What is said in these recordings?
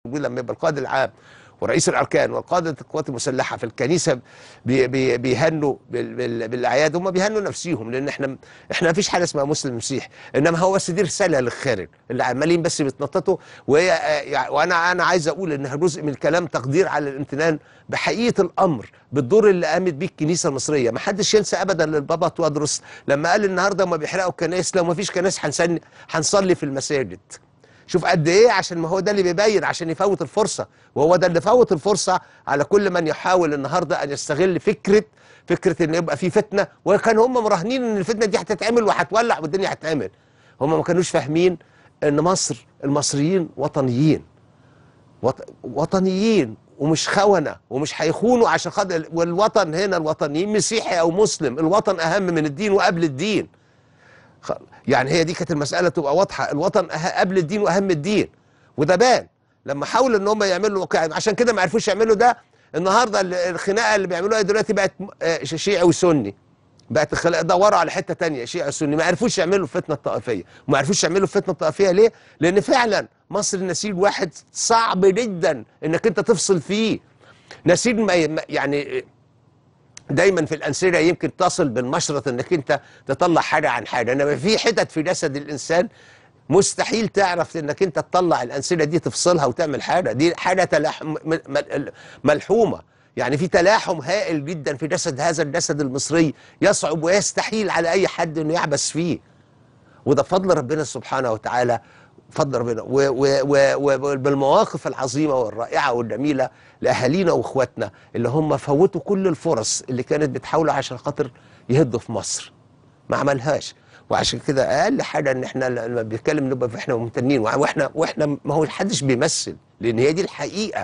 لما يبقى القائد العام ورئيس الاركان وقاده القوات المسلحه في الكنيسه بي بي بيهنوا بال بال بالاعياد هم بيهنوا نفسيهم لان احنا احنا ما فيش حاجه اسمها مسلم مسيح انما هو بس دي رساله للخارج اللي عمالين بس بيتنططوا وهي آه، يعني وانا انا عايز اقول انها جزء من الكلام تقدير على الامتنان بحقيقه الامر بالدور اللي قامت بيه الكنيسه المصريه ما حدش ينسى ابدا للبابا توادرس لما قال النهارده ما بيحرقوا الكنائس لو ما فيش كنائس هنسن- هنصلي في المساجد شوف قد ايه عشان ما هو ده اللي بيبين عشان يفوت الفرصه وهو ده اللي فوت الفرصه على كل من يحاول النهارده ان يستغل فكره فكره ان يبقى في فتنه وكان هم مراهنين ان الفتنه دي هتتعمل وهتولع والدنيا هتتعمل هم ما كانوش فاهمين ان مصر المصريين وطنيين وط... وطنيين ومش خونة ومش هيخونوا عشان خاطر والوطن هنا الوطنيين مسيحي او مسلم الوطن اهم من الدين وقبل الدين خ- يعني هي دي كانت المسألة تبقى واضحة الوطن أه... قبل الدين وأهم الدين وده بان لما حاولوا ان هم يعملوا عشان كده ما عرفوش يعملوا ده النهارده ال- الخناقه اللي بيعملوها دلوقتي بقت م- آه، ش- شيعي وسني بقت الخلاق دوروا على حته تانية شيعي وسني ما عرفوش يعملوا الفتنه الطائفيه وما عرفوش يعملوا الفتنه الطائفيه ليه؟ لان فعلا مصر نسيج واحد صعب جدا انك انت تفصل فيه نسيج ما ي- ما- يعني دايما في الأنسرة يمكن تصل بالمشرط انك انت تطلع حاجة عن حاجة انما في حتت في جسد الانسان مستحيل تعرف انك انت تطلع الأنسرة دي تفصلها وتعمل حاجة دي حاجة تلاحم م- م- ملحومة يعني في تلاحم هائل جدا في جسد هذا الجسد المصري يصعب ويستحيل على اي حد انه يعبث فيه وده فضل ربنا سبحانه وتعالى فضل ربنا و- و- و- وبالمواقف العظيمه والرائعه والجميله لاهالينا واخواتنا اللي هم فوتوا كل الفرص اللي كانت بتحاولوا عشان خاطر يهدوا في مصر ما عملهاش وعشان كده اقل حاجه ان احنا لما بنتكلم نبقى احنا ممتنين واحنا واحنا ما هو حدش بيمثل لان هي دي الحقيقه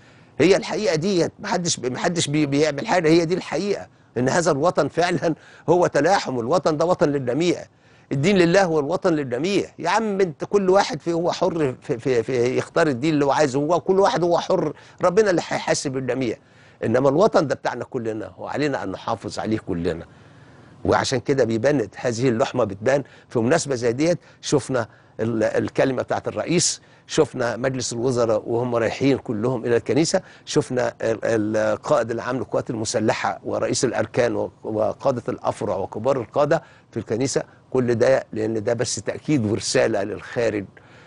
هي الحقيقه ديت محدش محدش بي بيعمل حاجه هي دي الحقيقه ان هذا الوطن فعلا هو تلاحم الوطن ده وطن للجميع الدين لله والوطن للجميع يا عم انت كل واحد في هو حر في, في, في يختار الدين اللي هو عايزه هو كل واحد هو حر ربنا اللي هيحاسب الجميع انما الوطن ده بتاعنا كلنا وعلينا ان نحافظ عليه كلنا وعشان كده بيبان هذه اللحمه بتبان في مناسبه زي ديت شفنا ال- الكلمه بتاعت الرئيس شفنا مجلس الوزراء وهم رايحين كلهم الى الكنيسه شفنا ال- القائد العام للقوات المسلحه ورئيس الاركان و- وقاده الافرع وكبار القاده في الكنيسه كل ده لان ده بس تاكيد ورساله للخارج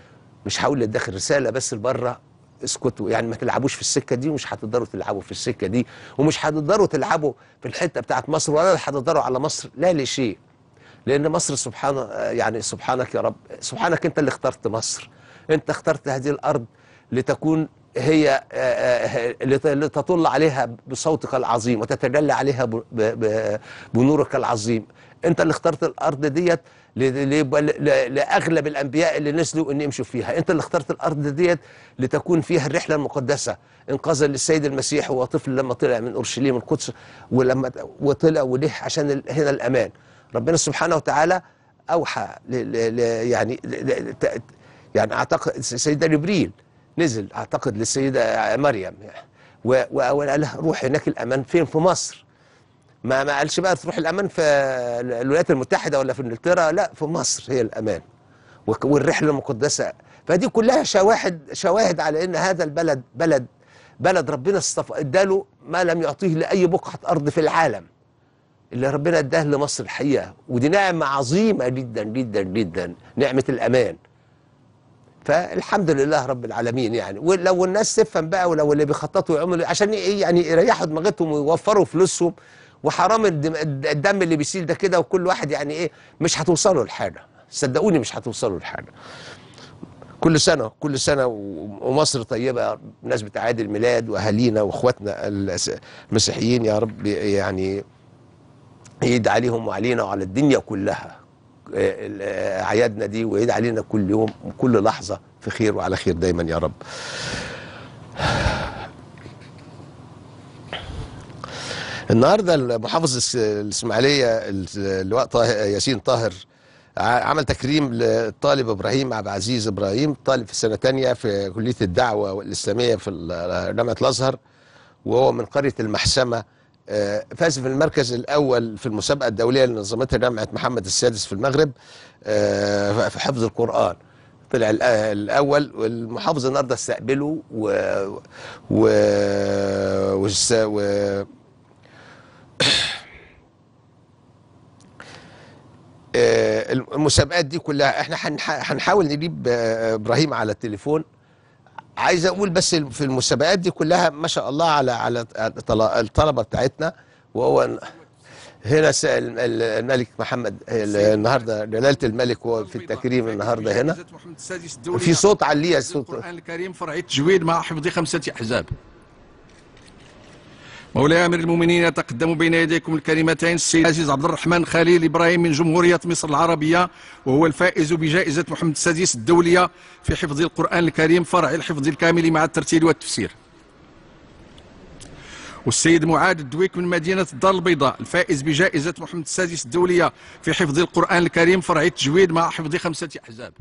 مش هقول للداخل رساله بس لبره اسكتوا يعني ما تلعبوش في السكه دي ومش هتقدروا تلعبوا في السكه دي ومش هتقدروا تلعبوا في الحته بتاعت مصر ولا هتقدروا على مصر لا لشيء لان مصر سبحان يعني سبحانك يا رب سبحانك انت اللي اخترت مصر انت اخترت هذه الارض لتكون هي آه، آه، لت- لتطل عليها بصوتك العظيم وتتجلى عليها ب- ب- ب- بنورك العظيم انت اللي اخترت الارض ديت ل- ل- ل- لاغلب الانبياء اللي نزلوا ان يمشوا فيها انت اللي اخترت الارض ديت لتكون فيها الرحله المقدسه انقاذا للسيد المسيح وهو طفل لما طلع من اورشليم القدس ولما وطلع وليه عشان ال- هنا الامان ربنا سبحانه وتعالى اوحى ل ل ل يعني ل ل ت- يعني اعتقد سيدنا جبريل نزل اعتقد للسيده مريم و- وقال لها روح هناك الامان فين في مصر ما ما قالش بقى تروح الامان في الولايات المتحده ولا في انجلترا لا في مصر هي الامان وك- والرحله المقدسه فدي كلها شواهد شواهد على ان هذا البلد بلد بلد ربنا اصطفى اداله ما لم يعطيه لاي بقعه ارض في العالم اللي ربنا اداه لمصر الحقيقه ودي نعمه عظيمه جدا جدا جدا نعمه الامان فالحمد لله رب العالمين يعني ولو الناس تفهم بقى ولو اللي بيخططوا يعملوا عشان ايه يعني يريحوا دماغتهم ويوفروا فلوسهم وحرام الدم, الدم اللي بيسيل ده كده وكل واحد يعني ايه مش هتوصلوا لحاجه صدقوني مش هتوصلوا لحاجه كل سنه كل سنه و- ومصر طيبه ناس بتعيد الميلاد واهالينا واخواتنا الس- المسيحيين يا رب يعني يعيد عليهم وعلينا وعلى الدنيا كلها آه، ال- آه، اعيادنا دي ويعيد علينا كل يوم وكل لحظه في خير وعلى خير دايما يا رب النهارده المحافظ الس- الاسماعيليه اللواء طاهر ياسين طاهر ع- عمل تكريم للطالب ابراهيم عبد العزيز ابراهيم طالب في سنه تانية في كليه الدعوه الاسلاميه في ال- جامعه الازهر وهو من قريه المحسمه آه، فاز في المركز الاول في المسابقه الدوليه اللي نظمتها جامعه محمد السادس في المغرب آه، في حفظ القران طلع الأ- الاول والمحافظ النهارده استقبله و و والس- و آه، المسابقات دي كلها احنا هنح- هنحاول نجيب آه، ابراهيم على التليفون عايز اقول بس في المسابقات دي كلها ما شاء الله على على الطلا- الطلبه بتاعتنا وهو هنا س- ال- ال- الملك محمد ال- النهارده جلاله الملك هو في التكريم النهارده هنا جائزة محمد السادس الدولية في صوت عليه حفظ صوت القرآن الكريم فرع التجويد مع حفظ خمسة أحزاب مولاي أمير المؤمنين يتقدم بين يديكم الكلمتين السيد العزيز عبد الرحمن خليل إبراهيم من جمهورية مصر العربية وهو الفائز بجائزة محمد السادس الدولية في حفظ القرآن الكريم فرع الحفظ الكامل مع الترتيل والتفسير والسيد معاذ الدويك من مدينة الدار البيضاء الفائز بجائزة محمد السادس الدولية في حفظ القرآن الكريم فرع التجويد مع حفظ خمسة أحزاب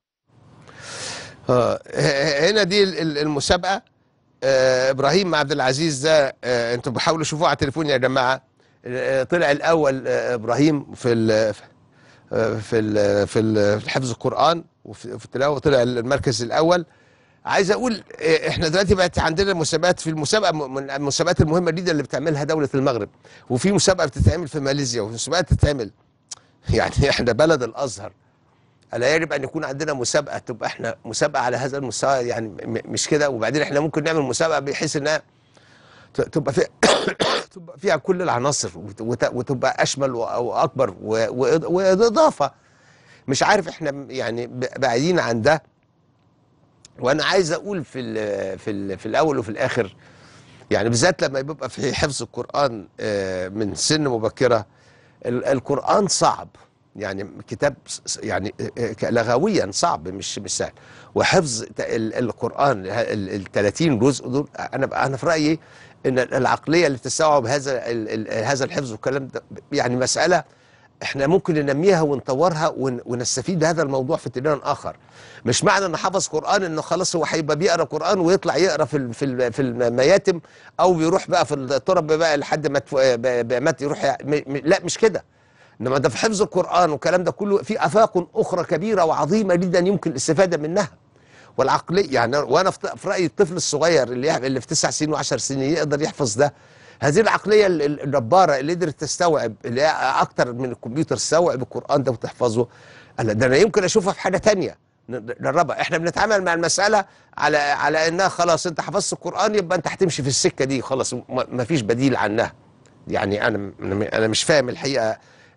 آه، ه- هنا دي ال- ال- المسابقه آه، ابراهيم عبد العزيز ده آه، انتوا بحاولوا شوفوه على التليفون يا جماعه آه، طلع الاول آه، ابراهيم في ال آه، في ال في ال- في حفظ القران وفي في التلاوه طلع المركز الاول عايز اقول آه، احنا دلوقتي بقت عندنا مسابقات في المسابقه م- من المسابقات المهمه جدا اللي بتعملها دوله المغرب وفي مسابقه بتتعمل في ماليزيا وفي مسابقه بتتعمل يعني احنا بلد الازهر الا يجب ان يكون عندنا مسابقه تبقى احنا مسابقه على هذا المستوى يعني م- مش كده وبعدين احنا ممكن نعمل مسابقه بحيث انها ت- تبقى فيها تبقى فيها كل العناصر وت- وت- وتبقى اشمل و- واكبر و- و- واضافه مش عارف احنا م- يعني ب- بعيدين عن ده وانا عايز اقول في ال في ال في الاول وفي الاخر يعني بالذات لما بيبقى في حفظ القران آه، من سن مبكره ال- القرآن صعب يعني كتاب س- س- يعني آه، آه، لغويا صعب مش مش سهل وحفظ ت- ال- القرآن ال 30 جزء دول انا انا في رأيي ان العقلية اللي تستوعب هذا ال- ال- هذا الحفظ والكلام ده يعني مسألة احنا ممكن ننميها ونطورها ون- ونستفيد بهذا الموضوع في اتجاه اخر مش معنى انه حفظ قران انه خلاص هو هيبقى بيقرا قران ويطلع يقرا في ال- في ال- في المياتم او بيروح بقى في الطرب بقى لحد ما تف- ب- ب- ما يروح ي- م- م- لا مش كده انما ده في حفظ القران والكلام ده كله في افاق اخرى كبيره وعظيمه جدا يمكن الاستفاده منها والعقليه يعني وانا في في رايي الطفل الصغير اللي يح- اللي في تسع سنين وعشر سنين يقدر يحفظ ده هذه العقليه ال- ال- الجباره اللي قدرت تستوعب اللي هي اكتر من الكمبيوتر تستوعب القران ده وتحفظه أنا ده انا يمكن اشوفها في حاجه تانية نجربها احنا بنتعامل مع المساله على على انها خلاص انت حفظت القران يبقى انت هتمشي في السكه دي خلاص ما فيش بديل عنها يعني انا انا مش فاهم الحقيقه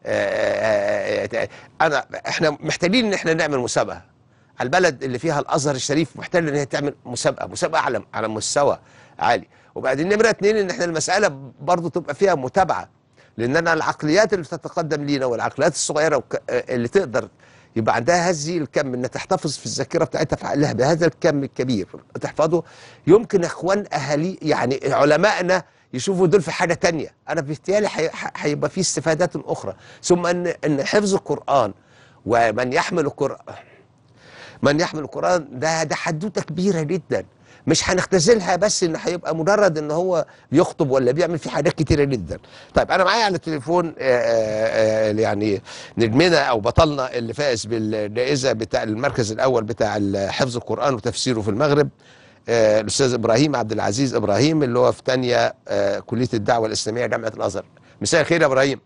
آه، آه، آه، انا احنا محتاجين ان احنا نعمل مسابقه على البلد اللي فيها الازهر الشريف محتاج ان هي تعمل مسابقه مسابقه على على مستوى عالي وبعدين نمره اتنين ان احنا المساله برضو تبقى فيها متابعه لان انا العقليات اللي بتتقدم لينا والعقليات الصغيره وك- اللي تقدر يبقى عندها هذه الكم انها تحتفظ في الذاكره بتاعتها في عقلها بهذا الكم الكبير تحفظه يمكن اخوان اهالي يعني علمائنا يشوفوا دول في حاجه تانية انا بالتالي هي- هيبقى في استفادات اخرى ثم ان ان حفظ القران ومن يحمل القران من يحمل القرآن ده ده حدوته كبيرة جدا مش هنختزلها بس ان هيبقى مجرد ان هو بيخطب ولا بيعمل في حاجات كتيرة جدا طيب انا معايا على التليفون آه، آه، آه، يعني نجمنا او بطلنا اللي فائز بالجائزة بتاع المركز الاول بتاع حفظ القرآن وتفسيره في المغرب آه، الاستاذ ابراهيم عبد العزيز ابراهيم اللي هو في تانية آه، كلية الدعوة الاسلامية جامعة الازهر مساء الخير يا ابراهيم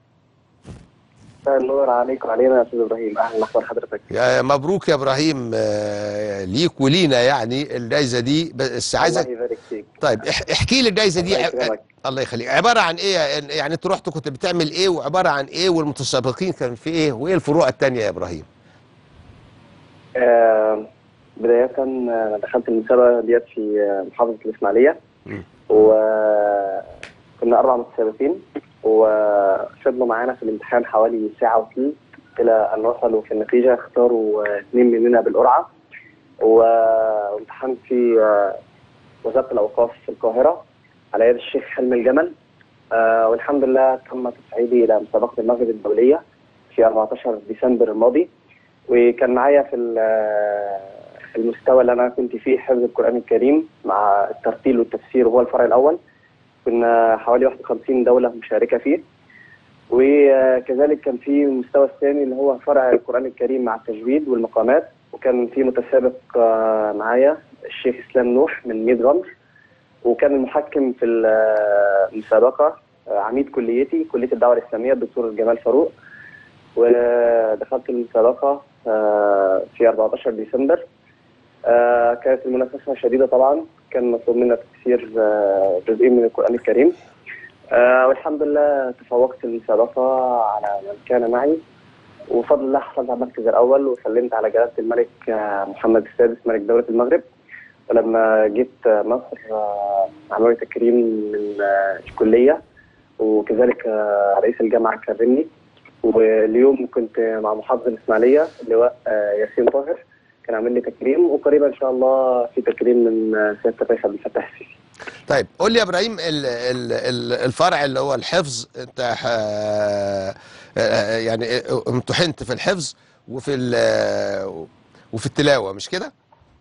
مساء النور عليك وعلينا يا استاذ ابراهيم اهلا وسهلا حضرتك يا مبروك يا ابراهيم آه، ليك ولينا يعني الجائزة دي بس عايزك الله يبارك فيك طيب اح- احكي لي الجائزه دي الله ع- يكرمك. الله يخليك عباره عن ايه يعني انت رحت كنت بتعمل ايه وعباره عن ايه والمتسابقين كان في ايه وايه الفروع التانية يا ابراهيم آه بداية آه، دخلت المسابقة ديت في آه، محافظة الإسماعيلية مم. وكنا أربع متسابقين وفضلوا معانا في الامتحان حوالي ساعة وثلث إلى أن وصلوا في النتيجة اختاروا آه، اثنين مننا بالقرعة و- وامتحنت في آه، وزارة الأوقاف في القاهرة على يد الشيخ حلمي الجمل آه، والحمد لله تم تصعيدي إلى مسابقة المغرب الدولية في 14 ديسمبر الماضي وكان معايا في ال- المستوى اللي انا كنت فيه حفظ القران الكريم مع الترتيل والتفسير وهو الفرع الاول كنا حوالي 51 دوله مشاركه فيه وكذلك كان في المستوى الثاني اللي هو فرع القران الكريم مع التجويد والمقامات وكان في متسابق آه، معايا الشيخ اسلام نوح من ميت غمر وكان المحكم في المسابقه آه، عميد كليتي كليه الدعوه الاسلاميه الدكتور جمال فاروق ودخلت المسابقه آه، في 14 ديسمبر آه، كانت المنافسه شديده طبعا كان مطلوب منا تفسير آه، جزئين من القران الكريم آه، والحمد لله تفوقت في المسابقه على من كان معي وفضل الله حصلت على المركز الاول وسلمت على جلاله الملك آه، محمد السادس ملك دوله المغرب ولما جيت آه، مصر آه، عملوا لي تكريم من آه، الكليه وكذلك آه، رئيس الجامعه كرمني واليوم كنت مع محافظ الاسماعيليه اللواء آه، ياسين طاهر كان عامل لي تكريم وقريبا ان شاء الله في تكريم من آه، سياده الرئيس عبد الفتاح السيسي طيب قول لي يا ابراهيم ال- ال- ال- الفرع اللي هو الحفظ انت ح- آه، يعني امتحنت في الحفظ وفي ال- وفي التلاوه مش كده؟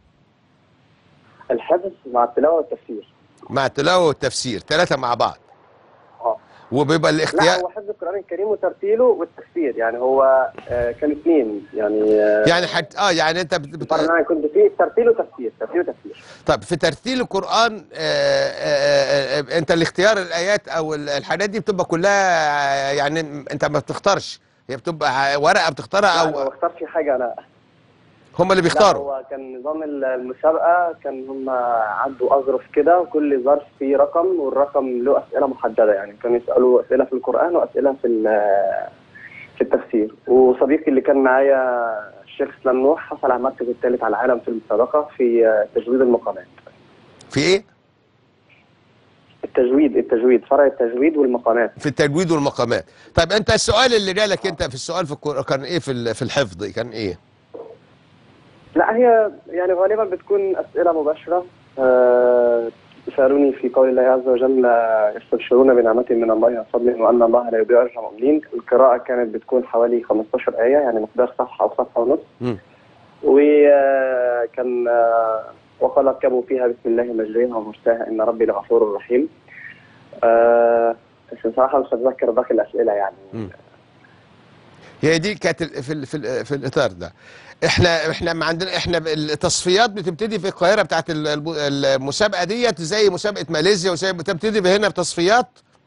الحفظ مع التلاوه والتفسير مع التلاوه والتفسير ثلاثه مع بعض اه وبيبقى لا الاختيار هو حفظ القران الكريم وترتيله والتفسير يعني هو آه، كان اثنين يعني آه، يعني حت... اه يعني انت بت... بت... طبعا انا كنت في ترتيل وتفسير ترتيل وتفسير طب في ترتيل القرآن آه، آه، آه، انت الاختيار الآيات او ال- الحاجات دي بتبقى كلها آه، يعني انت ما بتختارش هي بتبقى ورقة بتختارها لا، ما او بختارش حاجه انا هم اللي لا بيختاروا هو كان نظام المسابقه كان هم عدوا اظرف كده وكل ظرف فيه رقم والرقم له اسئله محدده يعني كانوا يسالوا اسئله في القران واسئله في ال- في التفسير وصديقي اللي كان معايا الشيخ اسلام نوح حصل على المركز الثالث على العالم في المسابقه في آه، تجويد المقامات في ايه؟ التجويد التجويد فرع التجويد والمقامات في التجويد والمقامات طيب انت السؤال اللي جالك انت في السؤال في القرآن كان ايه في ال- في الحفظ كان ايه؟ لا هي يعني غالبا بتكون اسئله مباشره آه، سالوني في قول الله عز وجل آه، يستبشرون بنعمة من الله وفضل وان الله لا يضيع اجر المؤمنين القراءه كانت بتكون حوالي 15 ايه يعني مقدار صفحه او صفحه ونص مم. وكان وقال اركبوا فيها بسم الله مجريها ومرساها ان ربي لغفور رحيم آه، بس بصراحه مش هتذكر باقي الاسئله يعني مم. هي دي كانت ال- في ال- في ال- في الاطار ده احنا احنا ما عندنا احنا التصفيات بتبتدي في القاهره بتاعت ال- الب- المسابقه ديت زي مسابقه ماليزيا وزي بتبتدي هنا بتصفيات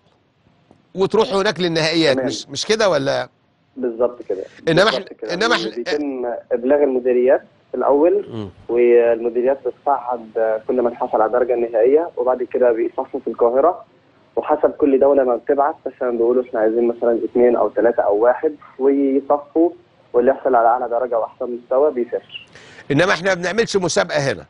وتروح هناك للنهائيات تمام. مش مش كده ولا بالظبط كده إنما بالظبط إحنا- كده. إنما إحنا- بيتم ابلاغ المديريات في الاول مم. والمديريات بتصعد كل من حصل على الدرجه النهائيه وبعد كده بيصفوا في القاهره وحسب كل دوله ما بتبعت مثلا بيقولوا احنا عايزين مثلا اثنين او ثلاثه او واحد ويصفوا واللي يحصل على اعلى درجه واحسن مستوى بيسافر. انما احنا ما بنعملش مسابقه هنا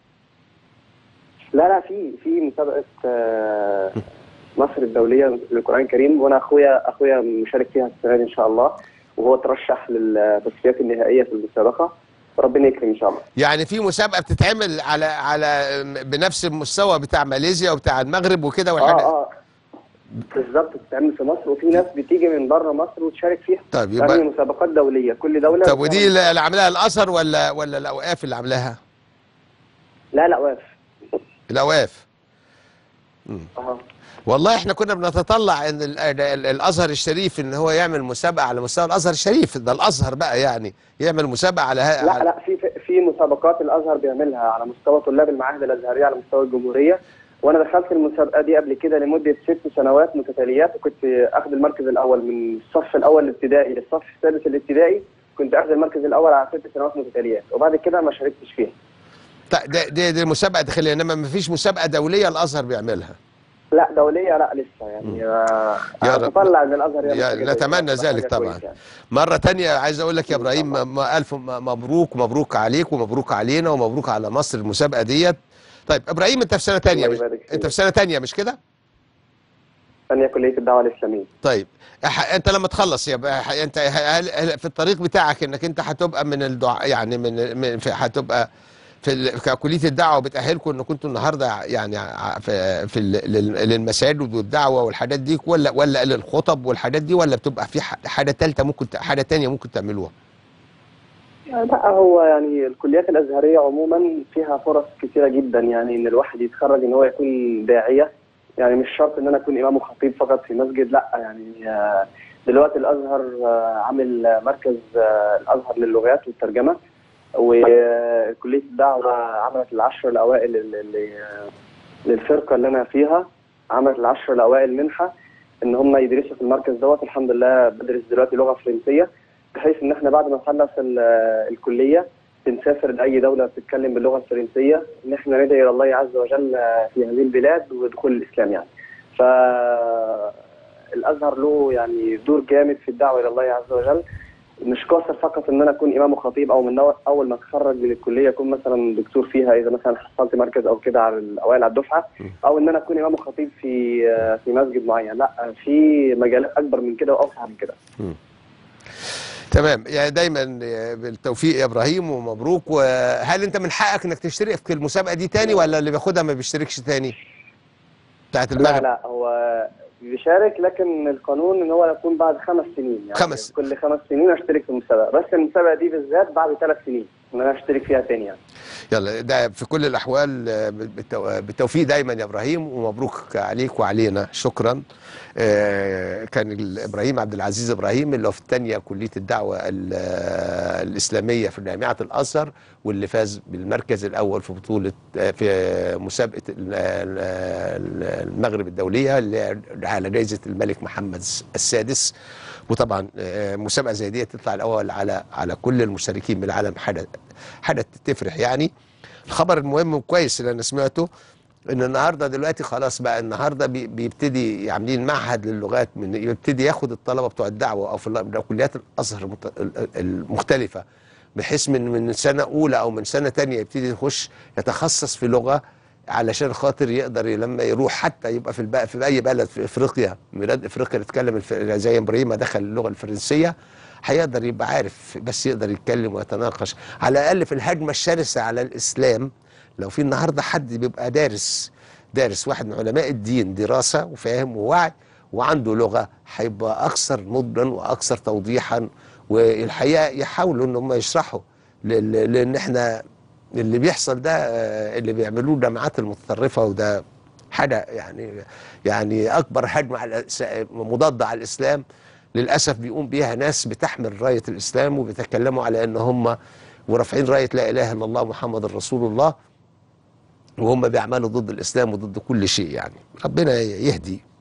لا لا في في مسابقه آه، مصر الدوليه للقران الكريم وانا اخويا اخويا مشارك فيها السنه دي ان شاء الله وهو ترشح للتصفيات النهائيه في المسابقه ربنا يكرم ان شاء الله. يعني في مسابقه بتتعمل على على بنفس المستوى بتاع ماليزيا وبتاع المغرب وكده اه والحاجات اه بالظبط بتتعمل في مصر وفي ناس بتيجي من بره مصر وتشارك فيها طيب يعني يبقى مسابقات دوليه كل دوله طب ودي بتعمل- اللي عاملاها الازهر ولا ولا الاوقاف اللي عاملاها؟ لا لا واقف الاوقاف اه والله احنا كنا بنتطلع ان ال- ال- الازهر الشريف ان هو يعمل مسابقه على مستوى الازهر الشريف ده الازهر بقى يعني يعمل مسابقه على ها لا على لا في في مسابقات الازهر بيعملها على مستوى طلاب المعاهد الازهريه على مستوى الجمهوريه وانا دخلت المسابقه دي قبل كده لمده ست سنوات متتاليات وكنت اخذ المركز الاول من الصف الاول الابتدائي للصف السادس الابتدائي كنت اخذ المركز الاول على ست سنوات متتاليات وبعد كده ما شاركتش فيها ط- ده دي, دي مسابقه داخليه انما ما فيش مسابقه دوليه الازهر بيعملها لا دوليه لا لسه يعني آه، يا أنا رب. اتطلع ان الازهر يعمل يا- حاجة زي نتمنى كده. ذلك حاجة طبعاً. كويسة يعني. مرة تانية عايز أقول لك يا إبراهيم م- م- ألف م- مبروك مبروك عليك ومبروك علينا ومبروك على مصر المسابقة ديت طيب إبراهيم أنت في سنة تانية الله مش يبارك فيك. أنت في سنة تانية مش كده؟ ثانيه كليه الدعوه الاسلاميه طيب أح- أنت لما تخلص يا بقى- أنت هل هل في الطريق بتاعك إنك أنت هتبقى من الدعاء يعني من, من في- هتبقى في ال- ككلية الدعوة بتأهلكم إن كنتوا النهاردة يعني ع- في, في ال- لل- للمساجد والدعوة والحاجات دي ولا ولا للخطب والحاجات دي ولا بتبقى في ح- حاجة تالتة ممكن ت- حاجة تانية ممكن تعملوها؟ لا هو يعني الكليات الازهريه عموما فيها فرص كثيره جدا يعني ان الواحد يتخرج ان هو يكون داعيه يعني مش شرط ان انا اكون امام وخطيب فقط في مسجد لا يعني آه، دلوقتي الازهر آه، عامل آه، مركز آه، الازهر للغات والترجمه وكليه الدعوه عملت العشر الاوائل ال- ال- للفرقه اللي انا فيها عملت العشر الاوائل منحه ان هم يدرسوا في المركز دوت الحمد لله بدرس دلوقتي لغه فرنسيه بحيث ان احنا بعد ما نخلص ال- الكليه بنسافر لاي دوله بتتكلم باللغه الفرنسيه ان احنا ندعي الى الله عز وجل في هذه البلاد ودخول الاسلام يعني. ف الازهر له يعني دور جامد في الدعوه الى الله عز وجل مش قاصر فقط ان انا اكون امام وخطيب او من نوع- اول ما اتخرج من الكليه اكون مثلا دكتور فيها اذا مثلا حصلت مركز او كده على الاوائل على الدفعه او ان انا اكون امام وخطيب في في مسجد معين لا في مجالات اكبر من كده واوسع من كده تمام يعني دايما بالتوفيق يا ابراهيم ومبروك وهل انت من حقك انك تشترك في المسابقه دي تاني ولا اللي بياخدها ما بيشتركش تاني بتاعت لا المغرب لا هو بيشارك لكن القانون ان هو يكون بعد خمس سنين يعني خمس. كل خمس سنين اشترك في المسابقه بس المسابقه دي بالذات بعد ثلاث سنين ان انا اشترك فيها تاني يعني يلا ده في كل الاحوال آه، بالتو- بالتوفيق دايما يا ابراهيم ومبروك عليك وعلينا شكرا آه، كان ال- ابراهيم عبد العزيز ابراهيم اللي هو في الثانيه كليه الدعوه ال- آه، الاسلاميه في جامعه الازهر واللي فاز بالمركز الاول في بطوله آه، في مسابقه ال- ال- المغرب الدوليه اللي على جائزه الملك محمد السادس وطبعا آه، مسابقه زي دي تطلع الاول على على كل المشاركين من العالم حاجه حاجه تفرح يعني الخبر المهم والكويس اللي انا سمعته ان النهارده دلوقتي خلاص بقى النهارده بي- بيبتدي عاملين معهد للغات من يبتدي ياخد الطلبه بتوع الدعوه او في ال- كليات الازهر المت- ال- المختلفه بحيث من من سنه اولى او من سنه تانية يبتدي يخش يتخصص في لغه علشان خاطر يقدر لما يروح حتى يبقى في الب... في اي بلد في افريقيا بلاد افريقيا يتكلم الف... زي ابراهيم ما دخل اللغه الفرنسيه هيقدر يبقى عارف بس يقدر يتكلم ويتناقش على الاقل في الهجمه الشرسه على الاسلام لو في النهارده حد بيبقى دارس دارس واحد من علماء الدين دراسه وفاهم ووعي وعنده لغه هيبقى اكثر نضجا واكثر توضيحا والحقيقه يحاولوا ان هم يشرحوا لل- لان احنا اللي بيحصل ده آه، اللي بيعملوه الجامعات المتطرفه وده حاجه يعني يعني اكبر هجمه على الإس- مضاده على الاسلام للاسف بيقوم بيها ناس بتحمل رايه الاسلام وبيتكلموا على ان هم ورافعين رايه لا اله الا الله محمد رسول الله وهم بيعملوا ضد الاسلام وضد كل شيء يعني ربنا يهدي